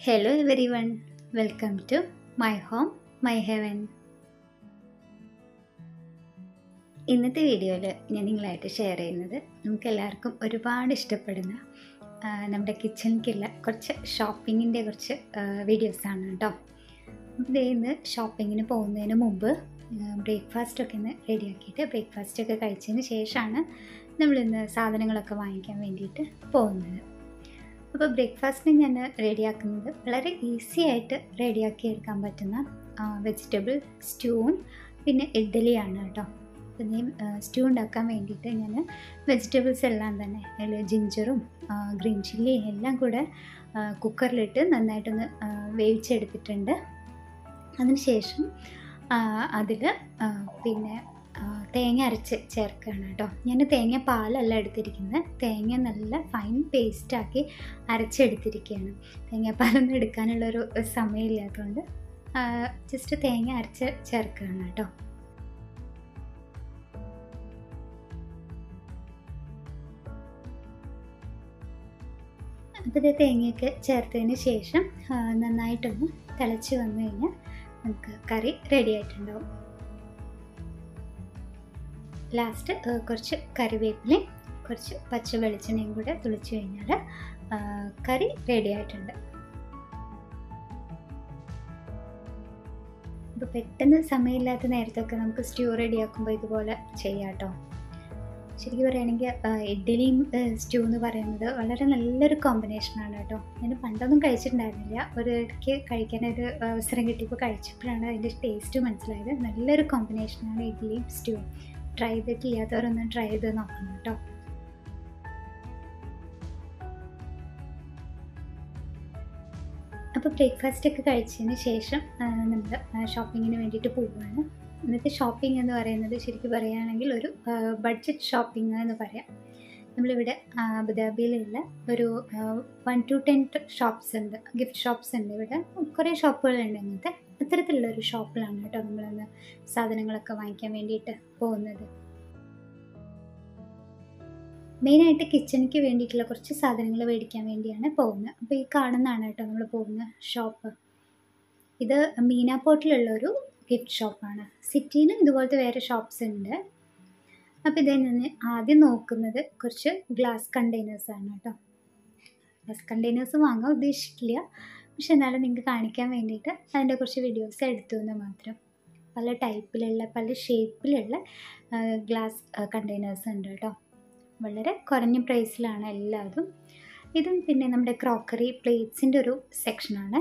hello everyone welcome to my home my heaven ഇന്നത്തെ വീഡിയോയിൽ ഞാൻ നിങ്ങളായിട്ട് ഷെയർ ചെയ്യുന്നത് നമുക്ക് എല്ലാവർക്കും ഒരുപാട് ഇഷ്ടപ്പെടുന്ന ആ, നമ്മുടെ കിച്ചണിക്കുള്ള കുറച്ച് ഷോപ്പിങ്ങിൻ്റെ കുറച്ച് വീഡിയോസാണ് കേട്ടോ അപ്പോൾ ഇന്ന് ഷോപ്പിങ്ങിന് പോകുന്നതിന് മുമ്പ് ബ്രേക്ക്ഫാസ്റ്റൊക്കെ ഒന്ന് റെഡിയാക്കിയിട്ട് ബ്രേക്ക്ഫാസ്റ്റൊക്കെ കഴിച്ചതിന് ശേഷമാണ് നമ്മളിന്ന് സാധനങ്ങളൊക്കെ വാങ്ങിക്കാൻ വേണ്ടിയിട്ട് പോകുന്നത് അപ്പോൾ ബ്രേക്ക്ഫാസ്റ്റിന് ഞാൻ റെഡിയാക്കുന്നത് വളരെ ഈസി ആയിട്ട് റെഡിയാക്കി എടുക്കാൻ പറ്റുന്ന വെജിറ്റബിൾ സ്റ്റൂവും പിന്നെ ഇഡ്ഡലിയാണ് കേട്ടോ പിന്നെ സ്റ്റൂ ഉണ്ടാക്കാൻ വേണ്ടിയിട്ട് ഞാൻ വെജിറ്റബിൾസ് എല്ലാം തന്നെ അതിൽ ജിഞ്ചറും ഗ്രീൻ ചില്ലിയും എല്ലാം കൂടെ കുക്കറിലിട്ട് നന്നായിട്ടൊന്ന് ആ, വേവിച്ചെടുത്തിട്ടുണ്ട് അതിനുശേഷം അതിൽ പിന്നെ ആ, തേങ്ങ അരച്ച് ചേർക്കുകയാണ് കേട്ടോ ഞാൻ തേങ്ങ പാലല്ല എടുത്തിരിക്കുന്നത് തേങ്ങ നല്ല ഫൈൻ പേസ്റ്റാക്കി അരച്ചെടുത്തിരിക്കുകയാണ് തേങ്ങാപ്പാലൊന്നും എടുക്കാനുള്ളൊരു സമയമില്ലാത്തതുകൊണ്ട് ജസ്റ്റ് തേങ്ങ അരച്ച് ചേർക്കുകയാണ് കേട്ടോ അപ്പോൾ ഇത് തേങ്ങയൊക്കെ ചേർത്തതിന് ശേഷം ആ, നന്നായിട്ടൊന്ന് തിളച്ച് വന്നു കഴിഞ്ഞാൽ നമുക്ക് കറി റെഡി ആയിട്ടുണ്ടാവും ലാസ്റ്റ് ആ, കുറച്ച് കറിവേപ്പിലയും കുറച്ച് പച്ച വെളിച്ചെണ്ണയും കൂടെ തുളിച്ച് കഴിഞ്ഞാൽ ആ, കറി റെഡി ആയിട്ടുണ്ട് ഇപ്പോൾ പെട്ടെന്ന് സമയമില്ലാത്ത നേരത്തൊക്കെ നമുക്ക് സ്റ്റ്യൂ റെഡിയാക്കുമ്പോൾ ഇതുപോലെ ചെയ്യാം കേട്ടോ ശരിക്കും പറയുകയാണെങ്കിൽ ആ, ഇഡ്ഡലിയും സ്റ്റ്യൂ എന്ന് പറയുന്നത് വളരെ നല്ലൊരു കോമ്പിനേഷനാണ് കേട്ടോ ഞാൻ പണ്ടൊന്നും കഴിച്ചിട്ടുണ്ടായിരുന്നില്ല ഒരു ഇടയ്ക്ക് കഴിക്കാനൊരു അവസരം കിട്ടിയപ്പോൾ കഴിച്ചപ്പോഴാണ് അതിൻ്റെ ടേസ്റ്റ് മനസ്സിലായത് നല്ലൊരു കോമ്പിനേഷനാണ് ഇഡ്ഡലിയും സ്റ്റ്യൂ ട്രൈ ചെയ്തിട്ടില്ലാത്തവരൊന്ന് ട്രൈ ചെയ്ത് നോക്കണം കേട്ടോ അപ്പോൾ ബ്രേക്ക്ഫാസ്റ്റ് ഒക്കെ കഴിച്ചതിന് ശേഷം നമ്മൾ ഷോപ്പിങ്ങിന് വേണ്ടിയിട്ട് പോവുകയാണ് ഇന്നത്തെ ഷോപ്പിംഗ് എന്ന് പറയുന്നത് ശരിക്കും പറയുകയാണെങ്കിൽ ഒരു ബഡ്ജറ്റ് ഷോപ്പിംഗ് എന്ന് പറയാം നമ്മളിവിടെ ആ, അബുദാബിയിലുള്ള ഒരു വൺ ടു ടെൻ ഷോപ്സ് ഉണ്ട് ഗിഫ്റ്റ് ഷോപ്സ് ഉണ്ട് ഇവിടെ കുറേ ഷോപ്പുകളുണ്ട് ഇങ്ങനത്തെ അത്തരത്തിലുള്ള ഒരു ഷോപ്പിലാണ് കേട്ടോ നമ്മളൊന്ന് സാധനങ്ങളൊക്കെ വാങ്ങിക്കാൻ വേണ്ടിയിട്ട് പോകുന്നത് മെയിനായിട്ട് കിച്ചണിക്ക് വേണ്ടിയിട്ടുള്ള കുറച്ച് സാധനങ്ങൾ മേടിക്കാൻ വേണ്ടിയാണ് പോകുന്നത് അപ്പോൾ ഈ കാണുന്നതാണ് കേട്ടോ നമ്മൾ പോകുന്ന ഷോപ്പ് ഇത് മീന പോർട്ടിലുള്ള ഒരു ഗിഫ്റ്റ് ഷോപ്പാണ് സിറ്റിയിലും ഇതുപോലത്തെ വേറെ ഷോപ്സ് ഉണ്ട് അപ്പോൾ ഇതിൽ നിന്ന് ആദ്യം നോക്കുന്നത് കുറച്ച് ഗ്ലാസ് കണ്ടെയ്നേഴ്സ് ആണ് കേട്ടോ ഗ്ലാസ് കണ്ടെയ്നേഴ്സ് വാങ്ങാൻ ഉദ്ദേശിക്കില്ല പക്ഷെ എന്നാലും നിങ്ങൾക്ക് കാണിക്കാൻ വേണ്ടിയിട്ട് അതിൻ്റെ കുറച്ച് വീഡിയോസ് എടുത്തു എന്ന് മാത്രം പല ടൈപ്പിലുള്ള പല ഷേപ്പിലുള്ള ഗ്ലാസ് കണ്ടെയ്നേഴ്സ് ഉണ്ട് കേട്ടോ വളരെ കുറഞ്ഞ പ്രൈസിലാണ് എല്ലാതും ഇതും പിന്നെ നമ്മുടെ ക്രോക്കറി പ്ലേറ്റ്സിൻ്റെ ഒരു സെക്ഷനാണ്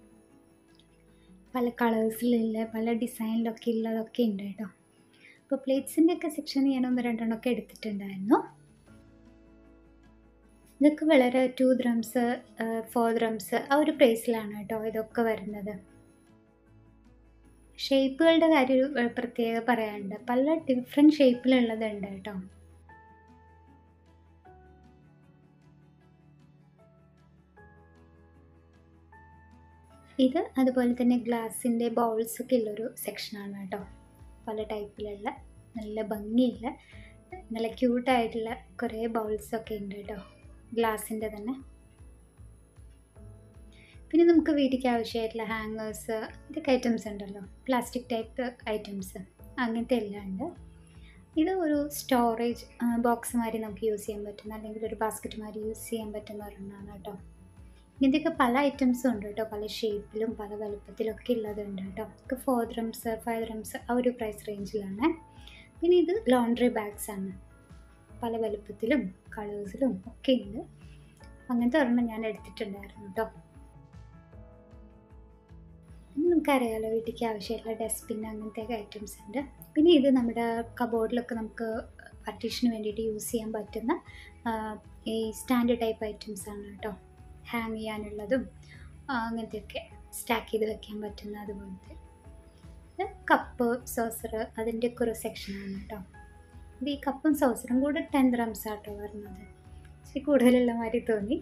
പല കളേഴ്സിലുള്ള പല ഡിസൈനിലൊക്കെ ഉള്ളതൊക്കെ ഉണ്ട് കേട്ടോ അപ്പോൾ പ്ലേറ്റ്സിൻ്റെ ഒക്കെ സെക്ഷൻ ഞാൻ ഒന്ന് രണ്ടെണ്ണമൊക്കെ എടുത്തിട്ടുണ്ടായിരുന്നു ഇതൊക്കെ വളരെ ടു ദ്രംസ് ഫോർ ദ്രംസ് ആ ഒരു പ്രൈസിലാണ് കേട്ടോ ഇതൊക്കെ വരുന്നത് ഷേപ്പുകളുടെ കാര്യം ഒരു ഏഹ്, പ്രത്യേകം പറയാനുണ്ട് പല ഡിഫറെൻറ്റ് ഷേപ്പിലുള്ളതുണ്ട് കേട്ടോ ഇത് അതുപോലെ തന്നെ ഗ്ലാസിൻ്റെ ബൗൾസൊക്കെ ഉള്ളൊരു സെക്ഷനാണ് കേട്ടോ പല ടൈപ്പിലുള്ള നല്ല ഭംഗിയുള്ള നല്ല ക്യൂട്ടായിട്ടുള്ള കുറേ ബൗൾസൊക്കെ ഉണ്ട് കേട്ടോ ഗ്ലാസിൻ്റെ തന്നെ പിന്നെ നമുക്ക് വീട്ടിലേക്ക് ആവശ്യമായിട്ടുള്ള ഹാങ്ങേഴ്സ് ഇതൊക്കെ ഐറ്റംസ് ഉണ്ടല്ലോ പ്ലാസ്റ്റിക് ടൈപ്പ് ഐറ്റംസ് അങ്ങനത്തെ എല്ലാം ഉണ്ട് ഇത് ഒരു സ്റ്റോറേജ് ബോക്സ് മാതിരി നമുക്ക് യൂസ് ചെയ്യാൻ പറ്റുന്ന അല്ലെങ്കിൽ ഒരു ബാസ്ക്കറ്റ് മാതിരി യൂസ് ചെയ്യാൻ പറ്റുന്ന ഒരെണ്ണമാണ് കേട്ടോ ഇങ്ങനത്തെയൊക്കെ പല ഐറ്റംസും ഉണ്ട് കേട്ടോ പല ഷേപ്പിലും പല വലുപ്പത്തിലും ഒക്കെ ഉള്ളതുണ്ട് കേട്ടോ ഒക്കെ ഫോർ ദ്രംസ് ഫൈവ് ദ്രംസ് ആ ഒരു പ്രൈസ് റേഞ്ചിലാണ് പിന്നെ ഇത് ലോണ്ട്രി ബാഗ്സ് ആണ് പല വലുപ്പത്തിലും കളേഴ്സിലും ഒക്കെ ഉണ്ട് അങ്ങനത്തെ ഒരെണ്ണം ഞാൻ എടുത്തിട്ടുണ്ടായിരുന്നു കേട്ടോ പിന്നെ നമുക്കറിയാമല്ലോ വീട്ടിലേക്ക് ആവശ്യമായിട്ടുള്ള ഡസ്റ്റ്ബിൻ അങ്ങനത്തെ ഐറ്റംസ് ഉണ്ട് പിന്നെ ഇത് നമ്മുടെ കബോർഡിലൊക്കെ നമുക്ക് പാർട്ടീഷന് വേണ്ടിയിട്ട് യൂസ് ചെയ്യാൻ പറ്റുന്ന ആ, ഈ സ്റ്റാൻഡ് ടൈപ്പ് ഐറ്റംസ് ആണ് കേട്ടോ ഹാങ് ചെയ്യാനുള്ളതും ആ, അങ്ങനത്തെയൊക്കെ സ്റ്റാക്ക് ചെയ്ത് വെക്കാൻ പറ്റുന്ന അതുപോലത്തെ ഇത് കപ്പ് സോസർ അതിൻ്റെ ഒക്കെ ഒരു സെക്ഷനാണ് കേട്ടോ ഇത് ഈ കപ്പും സോസറും കൂടെ ടെൻ ദ്രംസ് ആട്ടോ വരുന്നത് ഇച്ചിരി കൂടുതലുള്ള മാതിരി തോന്നി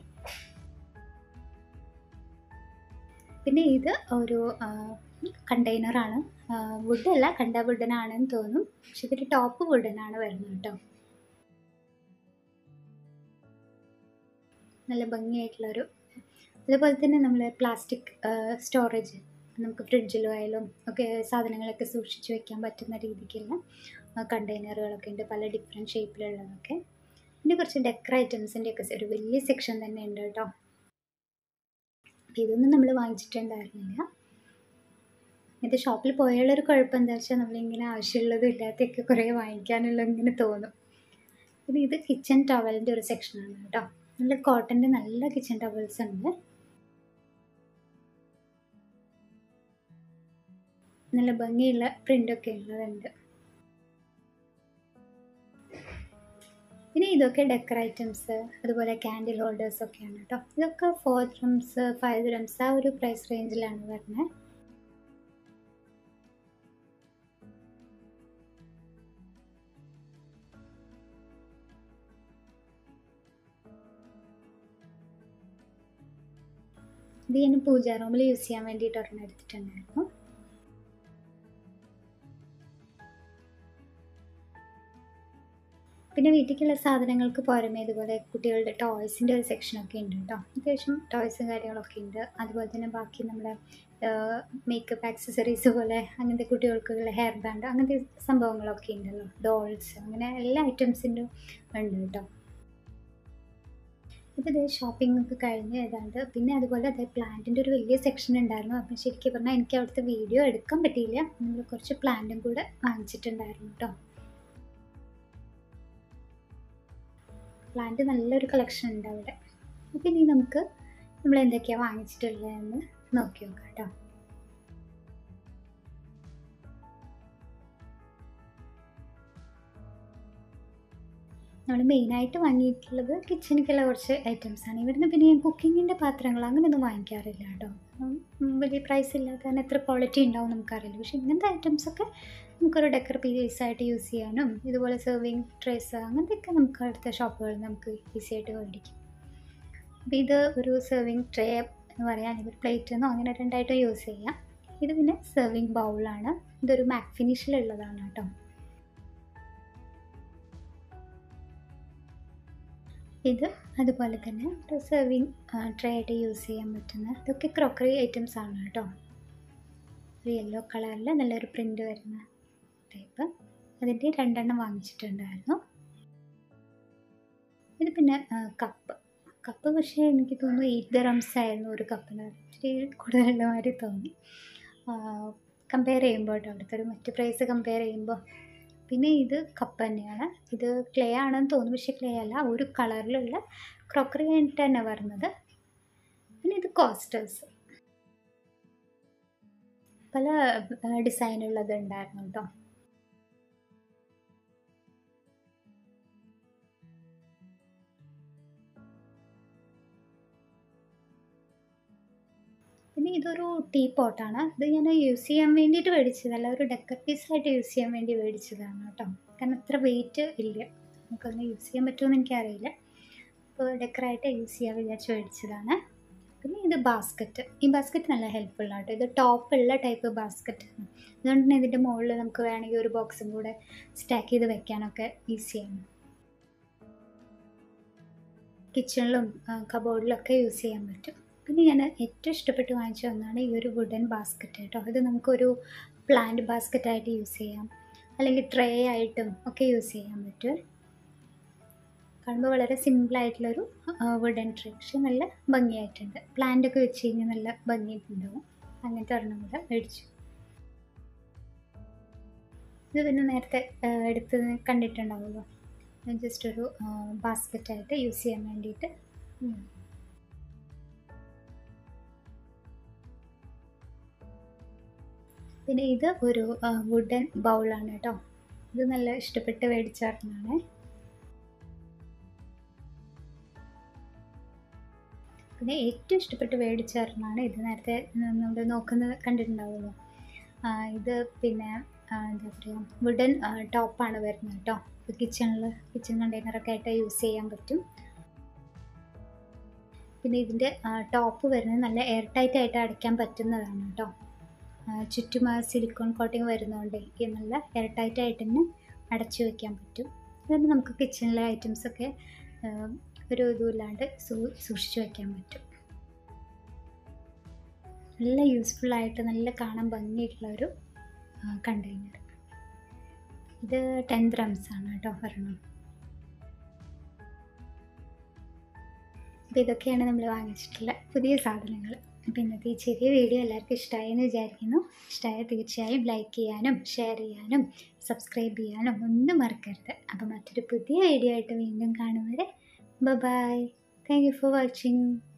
പിന്നെ ഇത് ഒരു കണ്ടെയ്നറാണ് വുഡല്ല കണ്ട വുഡനാണെന്ന് തോന്നും പക്ഷെ ഇതൊരു ടോപ്പ് വുഡനാണ് വരുന്നത് കേട്ടോ നല്ല ഭംഗിയായിട്ടുള്ളൊരു അതുപോലെ തന്നെ നമ്മൾ പ്ലാസ്റ്റിക് സ്റ്റോറേജ് നമുക്ക് ഫ്രിഡ്ജിലോ ആയാലും ഒക്കെ സാധനങ്ങളൊക്കെ സൂക്ഷിച്ച് വെക്കാൻ പറ്റുന്ന രീതിക്കുള്ള കണ്ടെയ്നറുകളൊക്കെ ഉണ്ട് പല ഡിഫറെൻറ്റ് ഷേപ്പിലുള്ളതൊക്കെ പിന്നെ കുറച്ച് ഡെക്കർ ഐറ്റംസിൻ്റെ ഒക്കെ ഒരു വലിയ സെക്ഷൻ തന്നെ ഉണ്ട് കേട്ടോ അപ്പോൾ ഇതൊന്നും നമ്മൾ വാങ്ങിച്ചിട്ടുണ്ടായിരുന്നില്ല ഇത് ഷോപ്പിൽ പോയുള്ളൊരു കുഴപ്പം എന്താ വെച്ചാൽ നമ്മളിങ്ങനെ ആവശ്യമുള്ളതും ഇല്ലാത്തതൊക്കെ കുറേ വാങ്ങിക്കാനുള്ള ഇങ്ങനെ തോന്നും പിന്നെ ഇത് കിച്ചൺ ടവലിൻ്റെ ഒരു സെക്ഷനാണ് കേട്ടോ നല്ല കോട്ടൻ്റെ നല്ല കിച്ചൺ ടവൽസ് ഉണ്ട് നല്ല ഭംഗിയുള്ള പ്രിൻ്റൊക്കെ ഉള്ളതുണ്ട് പിന്നെ ഇതൊക്കെ ഡെക്കർ ഐറ്റംസ് അതുപോലെ ക്യാൻഡിൽ ഹോൾഡേഴ്സ് ഒക്കെയാണ് കേട്ടോ ഇതൊക്കെ ഫോർ ഡ്രംസ് ഫൈവ് ഡ്രംസ് ആ ഒരു പ്രൈസ് റേഞ്ചിലാണ് വരുന്നത് ഇത് ഞാൻ പൂജാ റൂമിൽ യൂസ് ചെയ്യാൻ വേണ്ടിയിട്ട് ഒരെണ്ണം എടുത്തിട്ടുണ്ടായിരുന്നു പിന്നെ വീട്ടിലേക്കുള്ള സാധനങ്ങൾക്ക് പുറമേ ഇതുപോലെ കുട്ടികളുടെ ടോയ്സിൻ്റെ ഒരു സെക്ഷനൊക്കെ ഉണ്ട് കേട്ടോ അത്യാവശ്യം ടോയ്സും കാര്യങ്ങളൊക്കെ ഉണ്ട് അതുപോലെ തന്നെ ബാക്കി നമ്മുടെ മേക്കപ്പ് ആക്സസറീസ് പോലെ അങ്ങനത്തെ കുട്ടികൾക്കുള്ള ഹെയർ ബാൻഡ് അങ്ങനത്തെ സംഭവങ്ങളൊക്കെ ഉണ്ടല്ലോ ഡോൾസ് അങ്ങനെ എല്ലാ ഐറ്റംസിൻ്റെ ഉണ്ട് കേട്ടോ അപ്പോൾ ഇതേ ഷോപ്പിംഗ് ഒക്കെ കഴിഞ്ഞ് ഏതാണ്ട് പിന്നെ അതുപോലെ അതേ പ്ലാന്റിൻ്റെ ഒരു വലിയ സെക്ഷൻ ഉണ്ടായിരുന്നു അപ്പം ശരിക്കും പറഞ്ഞാൽ എനിക്ക് അവിടുത്തെ വീഡിയോ എടുക്കാൻ പറ്റിയില്ല നമ്മൾ കുറച്ച് പ്ലാന്റും കൂടെ വാങ്ങിച്ചിട്ടുണ്ടായിരുന്നു കേട്ടോ പ്ലാന്റ് നല്ലൊരു കളക്ഷൻ ഉണ്ട് അവിടെ അപ്പം ഇനി നമുക്ക് നമ്മൾ എന്തൊക്കെയാണ് വാങ്ങിച്ചിട്ടുള്ളതെന്ന് നോക്കി നോക്കാം കേട്ടോ നമ്മൾ മെയിനായിട്ട് വാങ്ങിയിട്ടുള്ളത് കിച്ചണിക്കുള്ള കുറച്ച് ഐറ്റംസ് ആണ് ഇവിടുന്ന് പിന്നെ ഞാൻ കുക്കിങ്ങിൻ്റെ പാത്രങ്ങൾ അങ്ങനെയൊന്നും വാങ്ങിക്കാറില്ല കേട്ടോ വലിയ പ്രൈസ് ഇല്ലാത്ത തന്നെ എത്ര ക്വാളിറ്റി ഉണ്ടാവും നമുക്കറിയില്ല പക്ഷേ ഇങ്ങനത്തെ ഐറ്റംസൊക്കെ നമുക്കൊരു ഡെക്കർ പീസ് ആയിട്ട് യൂസ് ചെയ്യാനും ഇതുപോലെ സെർവിങ് ട്രേസ് അങ്ങനത്തെയൊക്കെ നമുക്ക് അടുത്ത ഷോപ്പുകളിൽ നമുക്ക് ഈസി ആയിട്ട് മേടിക്കും അപ്പോൾ ഇത് ഒരു സെർവിങ് ട്രേ എന്ന് പറയാൻ ഒരു പ്ലേറ്റ് എന്നോ അങ്ങനെ രണ്ടായിട്ട് യൂസ് ചെയ്യാം ഇത് പിന്നെ സെർവിങ് ബൗളാണ് ഇതൊരു മാറ്റ് ഫിനിഷിലുള്ളതാണ് കേട്ടോ ഇത് അതുപോലെ തന്നെ ഒരു സെർവിങ് ട്രേ ആയിട്ട് യൂസ് ചെയ്യാൻ പറ്റുന്ന ഇതൊക്കെ ക്രോക്കറി ഐറ്റംസ് ആണ് കേട്ടോ ഒരു യെല്ലോ കളറിൽ നല്ലൊരു പ്രിൻ്റ് വരുന്ന ടൈപ്പ് അതിൻ്റെ രണ്ടെണ്ണം വാങ്ങിച്ചിട്ടുണ്ടായിരുന്നു ഇത് പിന്നെ കപ്പ് കപ്പ് പക്ഷേ എനിക്ക് തോന്നുന്നു എയ്റ്റ് ദറംസ് ആയിരുന്നു ഒരു കപ്പിന് ഇച്ചിരി കൂടുതലുള്ള മാതിരി തോന്നി കമ്പയർ ചെയ്യുമ്പോൾ കേട്ടോ അവിടുത്തെ ഒരു മറ്റ് പ്രൈസ് കമ്പയർ ചെയ്യുമ്പോൾ പിന്നെ ഇത് കപ്പ് തന്നെയാണ് ഇത് ക്ലേ ആണെന്ന് തോന്നുന്നു പക്ഷേ ക്ലേ അല്ല ഒരു കളറിലുള്ള ക്രോക്കറി ആയിട്ട് തന്നെ വരുന്നത് പിന്നെ ഇത് കോസ്റ്റേഴ്സ് പല ഡിസൈനുള്ളത് ഉണ്ടായിരുന്നു കേട്ടോ പിന്നെ ഇതൊരു ടീ പോട്ടാണ് ഇത് ഞാൻ യൂസ് ചെയ്യാൻ വേണ്ടിയിട്ട് മേടിച്ചതല്ല ഒരു ഡെക്കർ പീസായിട്ട് യൂസ് ചെയ്യാൻ വേണ്ടി മേടിച്ചതാണ് കേട്ടോ കാരണം അത്ര വെയിറ്റ് ഇല്ല നമുക്കൊന്ന് യൂസ് ചെയ്യാൻ പറ്റുമെന്ന് എനിക്കറിയില്ല അപ്പോൾ ഡെക്കറായിട്ട് യൂസ് ചെയ്യാൻ വിചാരിച്ച് മേടിച്ചതാണ് പിന്നെ ഇത് ബാസ്ക്കറ്റ് ഈ ബാസ്ക്കറ്റ് നല്ല ഹെൽപ്ഫുള്ളാണ് കേട്ടോ ഇത് ടോപ്പുള്ള ടൈപ്പ് ബാസ്ക്കറ്റ് അതുകൊണ്ട് തന്നെ ഇതിൻ്റെ മുകളിൽ നമുക്ക് വേണമെങ്കിൽ ഒരു ബോക്സും കൂടെ സ്റ്റാക്ക് ചെയ്ത് വെക്കാനൊക്കെ ഈസിയാണ് കിച്ചണിലും കബോർഡിലൊക്കെ യൂസ് ചെയ്യാൻ പറ്റും പിന്നെ ഞാൻ ഏറ്റവും ഇഷ്ടപ്പെട്ട് വാങ്ങിച്ച ഒന്നാണ് ഈ ഒരു വുഡൻ ബാസ്ക്കറ്റ് കേട്ടോ ഇത് നമുക്കൊരു പ്ലാന്റ് ബാസ്ക്കറ്റായിട്ട് യൂസ് ചെയ്യാം അല്ലെങ്കിൽ ട്രേ ആയിട്ടും ഒക്കെ യൂസ് ചെയ്യാൻ പറ്റും കാണുമ്പോൾ വളരെ സിമ്പിളായിട്ടുള്ളൊരു വുഡൻ ട്രേ പക്ഷെ നല്ല ഭംഗിയായിട്ടുണ്ട് പ്ലാന്റൊക്കെ വെച്ച് കഴിഞ്ഞാൽ നല്ല ഭംഗിയിട്ടുണ്ടാവും അങ്ങനത്തെ ഒരെണ്ണം കൂടെ മേടിച്ചു ഇത് പിന്നെ നേരത്തെ എടുത്ത് കണ്ടിട്ടുണ്ടാവുമല്ലോ ജസ്റ്റ് ഒരു ബാസ്ക്കറ്റായിട്ട് യൂസ് ചെയ്യാൻ വേണ്ടിയിട്ട് പിന്നെ ഇത് ഒരു വുഡൻ ബൗളാണ് കേട്ടോ ഇത് നല്ല ഇഷ്ടപ്പെട്ട് മേടിച്ചായിരുന്നാണ് പിന്നെ ഏറ്റവും ഇഷ്ടപ്പെട്ട് മേടിച്ചായിരുന്നാണ് ഇത് നേരത്തെ നമ്മൾ നോക്കുന്നത് കണ്ടിട്ടുണ്ടാവുമല്ലോ ഇത് പിന്നെ എന്താ പറയുക വുഡൻ ടോപ്പാണ് വരുന്നത് കേട്ടോ കിച്ചണിൽ കിച്ചൺ കണ്ടെയ്നറൊക്കെ ആയിട്ട് യൂസ് ചെയ്യാൻ പറ്റും പിന്നെ ഇതിൻ്റെ ടോപ്പ് വരുന്നത് നല്ല എയർ ടൈറ്റ് ആയിട്ട് അടയ്ക്കാൻ പറ്റുന്നതാണ് കേട്ടോ ചുറ്റും ആ സിലിക്കോൺ കോട്ടിങ് വരുന്നതുകൊണ്ട് എനിക്ക് നല്ല എയർ ടൈറ്റ് ആയിട്ട് തന്നെ അടച്ചു വെക്കാൻ പറ്റും അതുകൊണ്ട് നമുക്ക് കിച്ചണിലെ ഐറ്റംസൊക്കെ ഒരു ഇതുമില്ലാണ്ട് സൂ സൂക്ഷിച്ച് വെക്കാൻ പറ്റും നല്ല യൂസ്ഫുൾ ആയിട്ട് നല്ല കാണാൻ ഭംഗിയായിട്ടുള്ള ഒരു കണ്ടെയ്നർ ഇത് ടെൻ ഗ്രംസ് ആണ് കേട്ടോ ഒരെണ്ണം അപ്പോൾ ഇതൊക്കെയാണ് നമ്മൾ വാങ്ങിച്ചിട്ടുള്ള പുതിയ സാധനങ്ങൾ അപ്പോൾ ഇന്നത്തെ ഈ ചെറിയ വീഡിയോ എല്ലാവർക്കും ഇഷ്ടമായി എന്ന് വിചാരിക്കുന്നു ഇഷ്ടമായ തീർച്ചയായും ലൈക്ക് ചെയ്യാനും ഷെയർ ചെയ്യാനും സബ്സ്ക്രൈബ് ചെയ്യാനും ഒന്നും മറക്കരുത് അപ്പോൾ മറ്റൊരു പുതിയ വീഡിയോ ആയിട്ട് വീണ്ടും കാണും വരെ bye thank you for watching